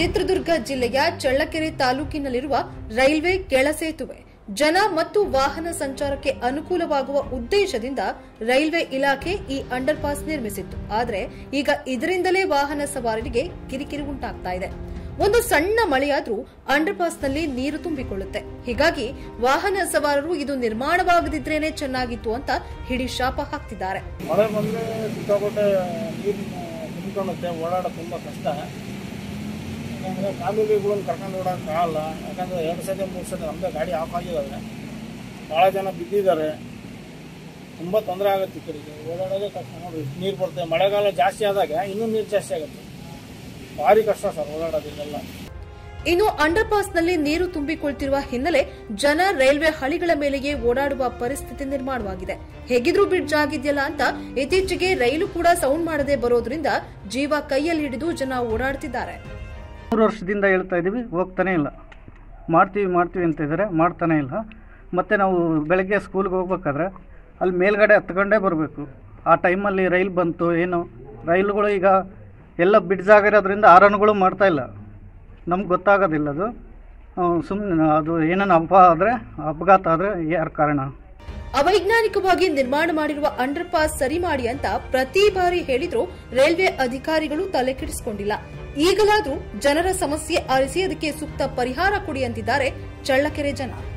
ಚಿತ್ರದುರ್ಗ ಜಿಲ್ಲೆಯ ಚಳ್ಳಕೆರೆ ತಾಲೂಕಿನಲ್ಲಿರುವ ರೈಲ್ವೆ ಕೆಳಸೇತುವೆ ಜನ ಮತ್ತು ವಾಹನ ಸಂಚಾರಕ್ಕೆ ಅನುಕೂಲವಾಗುವ ಉದ್ದೇಶದಿಂದ ರೈಲ್ವೆ ಇಲಾಖೆ ಈ ಅಂಡರ್ ಪಾಸ್ ನಿರ್ಮಿಸಿತ್ತು ಆದರೆ ಈಗ ಇದರಿಂದಲೇ ವಾಹನ ಸವಾರರಿಗೆ ಕಿರಿಕಿರಿ ಉಂಟಾಗ್ತಾ ಇದೆ ಒಂದು ಸಣ್ಣ ಮಳೆಯಾದ್ರೂ ಅಂಡರ್ ಪಾಸ್ನಲ್ಲಿ ನೀರು ತುಂಬಿಕೊಳ್ಳುತ್ತೆ ಹೀಗಾಗಿ ವಾಹನ ಸವಾರರು ಇದು ನಿರ್ಮಾಣವಾಗದಿದ್ರೇನೆ ಚೆನ್ನಾಗಿತ್ತು ಅಂತ ಹಿಡಿ ಶಾಪ ಹಾಕ್ತಿದ್ದಾರೆ ಮಳೆ ಬಂದರೆ ಸಿಕ್ಕಾಪಟ್ಟೆ ನೀರು ತುಂಬಿಕೊಳ್ಳುತ್ತೆ ಓಡಾಡೋದು ತುಂಬ ಕಷ್ಟ ಯಾಕಂದರೆ ಫ್ಯಾಮಿಲಿಗಳನ್ನ ಕರ್ಕೊಂಡು ಓಡೋಕೆ ಆಗಲ್ಲ ಯಾಕಂದರೆ ಎರಡು ಸತಿ ಮೂರು ಸತಿ ನಮ್ಮದೇ ಗಾಡಿ ಆಫ್ ಆಗಿದ್ದಾವೆ ಭಾಳ ಜನ ಬಿದ್ದಿದ್ದಾರೆ ತುಂಬ ತೊಂದರೆ ಆಗುತ್ತೆ ಈ ಕಡೆಗೆ ಓಡಾಡೋದೇ ಕಷ್ಟ ನೋಡಿ ನೀರು ಬರ್ತದೆ ಮಳೆಗಾಲ ಜಾಸ್ತಿ ಆದಾಗ ಇನ್ನೂ ನೀರು ಜಾಸ್ತಿ ಆಗುತ್ತೆ ಭಾರಿ ಕಷ್ಟ ಸರ್ ಓಡಾಡೋದಿಲ್ಲ ಇನ್ನು ಅಂಡರ್ ಪಾಸ್ನಲ್ಲಿ ನೀರು ತುಂಬಿಕೊಳ್ತಿರುವ ಹಿನ್ನೆಲೆ ಜನ ರೈಲ್ವೆ ಹಳಿಗಳ ಮೇಲೆಯೇ ಓಡಾಡುವ ಪರಿಸ್ಥಿತಿ ನಿರ್ಮಾಣವಾಗಿದೆ ಹೇಗಿದ್ರೂ ಬ್ರಿಡ್ಜ್ ಆಗಿದೆಯಲ್ಲ ಅಂತ ಇತ್ತೀಚೆಗೆ ರೈಲು ಕೂಡ ಸೌಂಡ್ ಮಾಡದೆ ಬರೋದ್ರಿಂದ ಜೀವ ಕೈಯಲ್ಲಿ ಹಿಡಿದು ಜನ ಓಡಾಡ್ತಿದ್ದಾರೆ ಮೂರು ವರ್ಷದಿಂದ ಹೇಳ್ತಾ ಇದ್ದೀವಿ ಹೋಗ್ತಾನೆ ಇಲ್ಲ ಮಾಡ್ತೀವಿ ಮಾಡ್ತೀವಿ ಅಂತ ಇದ್ದಾರೆ ಮಾಡ್ತಾನೆ ಇಲ್ಲ ಮತ್ತು ನಾವು ಬೆಳಗ್ಗೆ ಸ್ಕೂಲ್ಗೆ ಹೋಗ್ಬೇಕಾದ್ರೆ ಅಲ್ಲಿ ಮೇಲ್ಗಡೆ ಹತ್ಕೊಂಡೇ ಬರಬೇಕು ಆ ಟೈಮಲ್ಲಿ ರೈಲ್ ಬಂತು ಏನು ರೈಲುಗಳು ಈಗ ಎಲ್ಲ ಬಿಡ್ಸ್ ಆಗಿರೋದ್ರಿಂದ ಆರನ್ಗಳು ಮಾಡ್ತಾ ಇಲ್ಲ ನಮ್ಗೆ ಗೊತ್ತಾಗೋದಿಲ್ಲ ಅದು ಸುಮ್ಮನೆ ಅದು ಏನೇನು ಹಬ್ಬ ಆದರೆ ಅಪಘಾತ ಆದರೆ ಯಾರು ಕಾರಣ ಅವೈಜ್ಞಾನಿಕವಾಗಿ ನಿರ್ಮಾಣ ಮಾಡಿರುವ ಅಂಡರ್ ಪಾಸ್ ಸರಿ ಮಾಡಿ ಅಂತ ಪ್ರತಿ ಬಾರಿ ಹೇಳಿದ್ರೂ ರೈಲ್ವೆ ಅಧಿಕಾರಿಗಳು ತಲೆ ಕೆಡಿಸಿಕೊಂಡಿಲ್ಲ ಈಗಲಾದ್ರೂ ಜನರ ಸಮಸ್ಯೆ ಆಲಿಸಿ ಅದಕ್ಕೆ ಸೂಕ್ತ ಪರಿಹಾರ ಕೊಡಿ ಅಂತಿದ್ದಾರೆ ಚಳ್ಳಕೆರೆ ಜನ